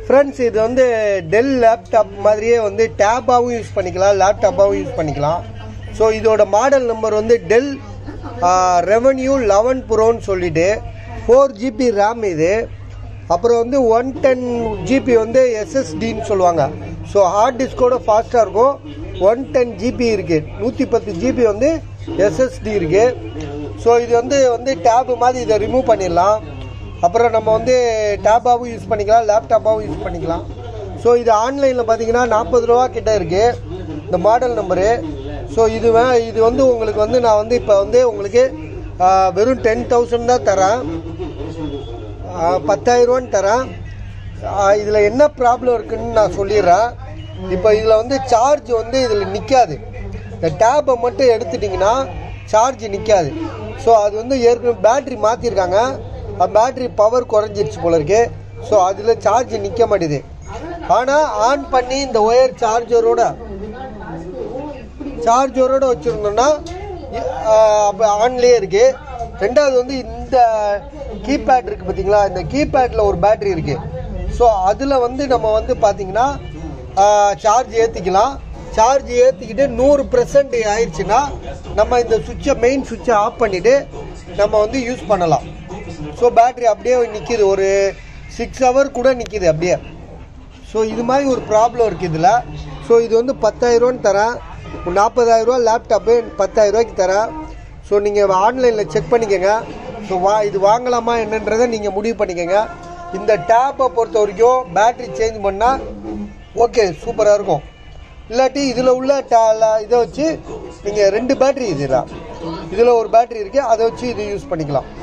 friends இது வந்து del laptop மாதிரியே வந்து டேப்பாகவும் யூஸ் பண்ணிக்கலாம் லேப்டாப்பாகவும் யூஸ் பண்ணிக்கலாம் ஸோ இதோட மாடல் நம்பர் வந்து டெல் ரெவன்யூ லெவன் ப்ரோன்னு சொல்லிட்டு ஃபோர் ஜிபி ரேம் இது அப்புறம் வந்து ஒன் டென் ஜிபி வந்து எஸ்எஸ்டின்னு சொல்லுவாங்க ஸோ ஹார்ட் டிஸ்கோட ஃபாஸ்ட்டாக இருக்கும் ஒன் டென் ஜிபி இருக்குது நூற்றி பத்து ஜிபி வந்து எஸ்எஸ்டி இருக்குது ஸோ இது வந்து வந்து டேபு மாதிரி இதை ரிமூவ் பண்ணிடலாம் அப்புறம் நம்ம வந்து டேப்பாகவும் யூஸ் பண்ணிக்கலாம் லேப்டாப்பாகவும் யூஸ் பண்ணிக்கலாம் ஸோ இது ஆன்லைனில் பார்த்தீங்கன்னா நாற்பது ரூபா கிட்ட இருக்குது இந்த மாடல் நம்பரு ஸோ இது வே- இது வந்து உங்களுக்கு வந்து நான் வந்து இப்போ வந்து உங்களுக்கு ஆ, வெறும் டென் தௌசண்ட் தான் தரேன் பத்தாயிரரூவான்னு தரேன் இதில் என்ன ப்ராப்ளம் இருக்குன்னு நான் சொல்லிடுறேன் இப்போ இதில் வந்து சார்ஜ் வந்து இதில் நிற்காது இந்த டேப்பை மட்டும் எடுத்துட்டிங்கன்னா சார்ஜ் நிற்காது ஸோ அது வந்து ஏற்கனவே பேட்ரி மாற்றிருக்காங்க பேட்ரி பவர் குறைஞ்சிருச்சு போல இருக்கு ஸோ அதில் சார்ஜ் நிற்க மாட்டேது ஆனால் ஆன் பண்ணி இந்த ஒயர் சார்ஜரோட சார்ஜரோட வச்சுருந்தோம்னா அப்போ ஆன்லேயே இருக்கு ரெண்டாவது வந்து இந்த கீபேட் இருக்கு பார்த்தீங்களா இந்த கீபேட்டில் ஒரு பேட்டரி இருக்கு ஸோ அதில் வந்து நம்ம வந்து பார்த்தீங்கன்னா சார்ஜ் ஏற்றிக்கலாம் சார்ஜ் ஏற்றிக்கிட்டு நூறு பெர்சன்ட் ஆயிடுச்சுன்னா நம்ம இந்த சுவிட்சை மெயின் சுவிட்சை ஆஃப் பண்ணிவிட்டு நம்ம வந்து யூஸ் பண்ணலாம் ஸோ பேட்டரி அப்படியே நிற்கிது ஒரு சிக்ஸ் ஹவர் கூட நிற்கிது அப்படியே ஸோ இது மாதிரி ஒரு ப்ராப்ளம் இருக்குது இதில் ஸோ இது வந்து பத்தாயிரரூவான்னு தரேன் ஒரு நாற்பதாயிரரூவா லேப்டாப்பு பத்தாயிரரூவாய்க்கு தரேன் ஸோ நீங்கள் ஆன்லைனில் செக் பண்ணிக்கோங்க ஸோ வா இது வாங்கலாமா என்னன்றதை நீங்கள் முடிவு பண்ணிக்கோங்க இந்த டேப்பை பொறுத்த வரைக்கும் பேட்டரி சேஞ்ச் பண்ணால் ஓகே சூப்பராக இருக்கும் இல்லாட்டி இதில் உள்ள டா இதை வச்சு நீங்கள் ரெண்டு பேட்டரி இதுதான் இதில் ஒரு பேட்டரி இருக்குது அதை வச்சு இது யூஸ் பண்ணிக்கலாம்